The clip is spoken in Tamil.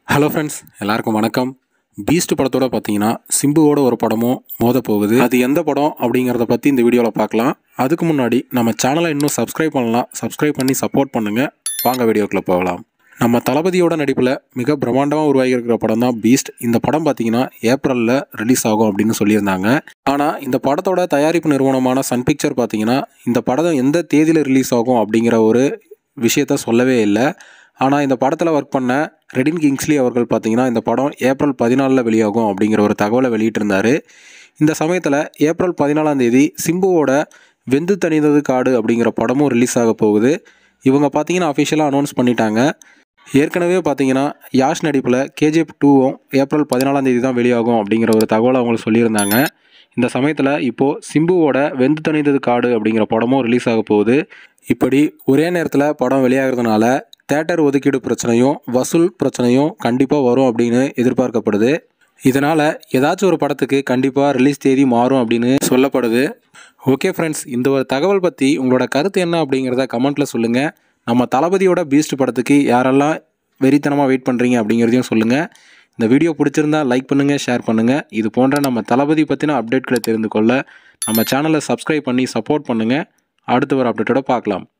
ஹலோ ஃப்ரெண்ட்ஸ் எல்லாருக்கும் வணக்கம் பீஸ்ட் படத்தோட பார்த்தீங்கன்னா சிம்புவோட ஒரு படமும் மோத போகுது அது எந்த படம் அப்படிங்கிறத பற்றி இந்த வீடியோவில் பார்க்கலாம் அதுக்கு முன்னாடி நம்ம சேனலை இன்னும் சப்ஸ்கிரைப் பண்ணலாம் சப்ஸ்கிரைப் பண்ணி சப்போர்ட் பண்ணுங்கள் வாங்க வீடியோக்குள்ளே போகலாம் நம்ம தளபதியோட நடிப்பில் மிக பிரம்மாண்டமாக உருவாகி இருக்கிற படம் தான் பீஸ்ட் இந்த படம் பார்த்தீங்கன்னா ஏப்ரலில் ரிலீஸ் ஆகும் அப்படின்னு சொல்லியிருந்தாங்க ஆனால் இந்த படத்தோட தயாரிப்பு நிறுவனமான சன் பிக்சர் பார்த்தீங்கன்னா இந்த படம் எந்த தேதியில் ரிலீஸ் ஆகும் அப்படிங்கிற ஒரு விஷயத்த சொல்லவே இல்லை ஆனால் இந்த படத்தில் ஒர்க் பண்ண ரெடின் கிங்ஸ்லி அவர்கள் பார்த்தீங்கன்னா இந்த படம் ஏப்ரல் பதினாலில் வெளியாகும் அப்படிங்கிற ஒரு தகவலை வெளியிட்டிருந்தார் இந்த சமயத்தில் ஏப்ரல் பதினாலாம் தேதி சிம்புவோட வெந்து தணிந்தது காடு அப்படிங்கிற படமும் ரிலீஸ் ஆக போகுது இவங்க பார்த்தீங்கன்னா அஃபிஷியலாக அனௌன்ஸ் பண்ணிட்டாங்க ஏற்கனவே பார்த்தீங்கன்னா யாஷ் நடிப்பில் கேஜிஎஃப் டூவும் ஏப்ரல் பதினாலாம் தேதி தான் வெளியாகும் அப்படிங்கிற ஒரு தகவலை அவங்களுக்கு சொல்லியிருந்தாங்க இந்த சமயத்தில் இப்போது சிம்புவோட வெந்து தணிந்தது காடு அப்படிங்கிற படமும் ரிலீஸ் ஆக போகுது இப்படி ஒரே நேரத்தில் படம் வெளியாகிறதுனால தேட்டர் ஒதுக்கீடு பிரச்சனையும் வசூல் பிரச்சனையும் கண்டிப்பாக வரும் அப்படின்னு எதிர்பார்க்கப்படுது இதனால் ஏதாச்சும் ஒரு படத்துக்கு கண்டிப்பாக ரிலீஸ் தேதி மாறும் அப்படின்னு சொல்லப்படுது ஓகே ஃப்ரெண்ட்ஸ் இந்த ஒரு தகவல் பற்றி உங்களோட கருத்து என்ன அப்படிங்கிறத கமெண்ட்டில் சொல்லுங்கள் நம்ம தளபதியோட பீஸ்ட் படத்துக்கு யாரெல்லாம் வெறித்தனமாக வெயிட் பண்ணுறீங்க அப்படிங்கிறதையும் சொல்லுங்கள் இந்த வீடியோ பிடிச்சிருந்தா லைக் பண்ணுங்கள் ஷேர் பண்ணுங்கள் இது போன்ற நம்ம தளபதி பற்றின அப்டேட்களை தெரிந்து கொள்ள நம்ம சேனலை சப்ஸ்கிரைப் பண்ணி சப்போர்ட் பண்ணுங்கள் அடுத்த ஒரு அப்டேட்டோட பார்க்கலாம்